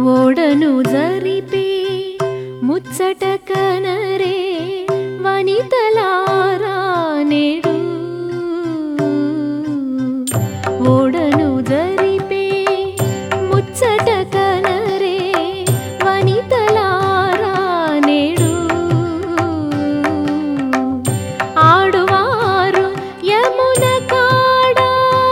ఓడను జరిపే ముచ్చట కనరే వనితలారా నేడు ఓడను జరిపే ముచ్చట కనరే వనితలారా నేడు ఆడువారు యమున కాడా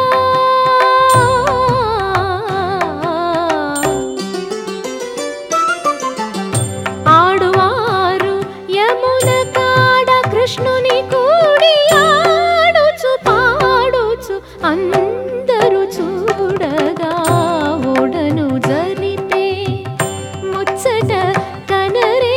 ఆడువారు యమున కాడ కృష్ణుని కూడి ఆడుచు పాడుచు అందరూ చూడగా ఓడను జరిపే ముచ్చట కనరే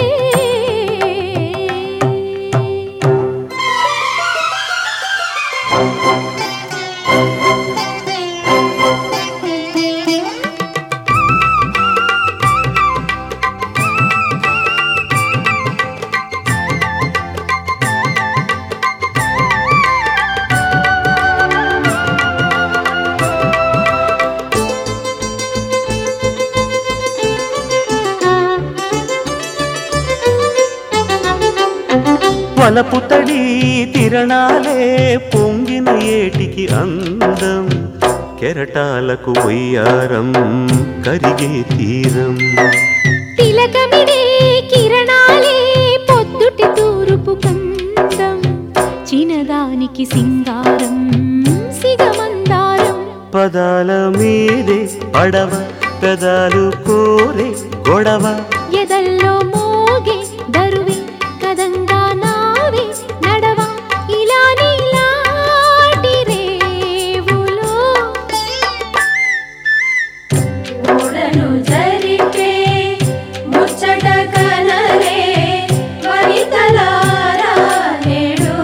వలపు తడి తిరణాలే పొంగిన ఏటికి అందం కెరటాలకు వయ్యారం కరిగే తీరం తిలకమిడే కిరణాలే పొద్దుటి తూరుపు కందం చినదానికి సింగారం సిగమందారం పదాల మీదే పడవ పెదాలు కోరే గొడవ ఎదల్లో మోగే దరువే కదంగా నావే నడవ ఇలా నీలాటి రేవులో ఓడను జరిపే ముచ్చట కనరే వనితలారా నేడు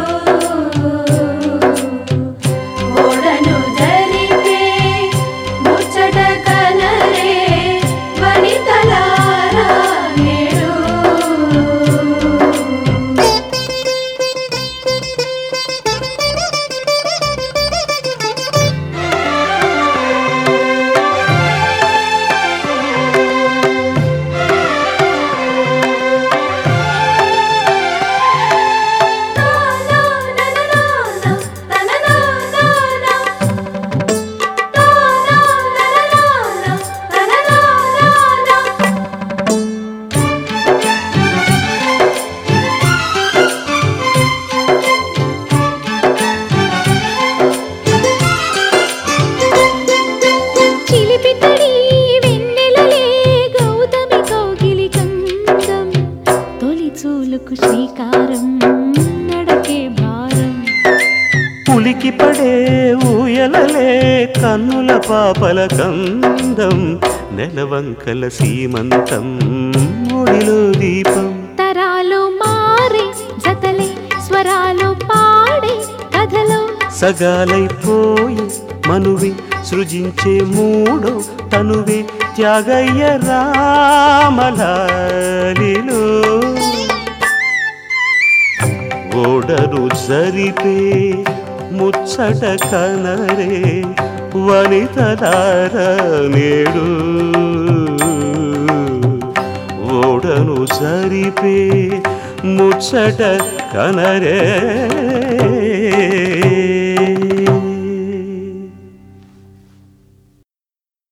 ఓడను జరిపే ముచ్చట కనరే వనితలారా నేడు చిలిపితడి వెన్నెలలే గౌతమి కౌగిలి కందం తొలి చూలుకు శ్రీకారం నడకే భారం పులికి పడే ఊయలలే కన్నుల పాపల కందం నెలవంకల సీమంతం ఒడిలో దీపం తరాలు మారే జతలే స్వరాలు పాడే కథలో సగాలైపోయి మనువి సృజించే మూడో తనువే త్యాగయ్య రామలాలిలో ఓడను జరిపే ముచ్చట కనరే వనితలార నేడు ఓడను జరిపే ముచ్చట కనరే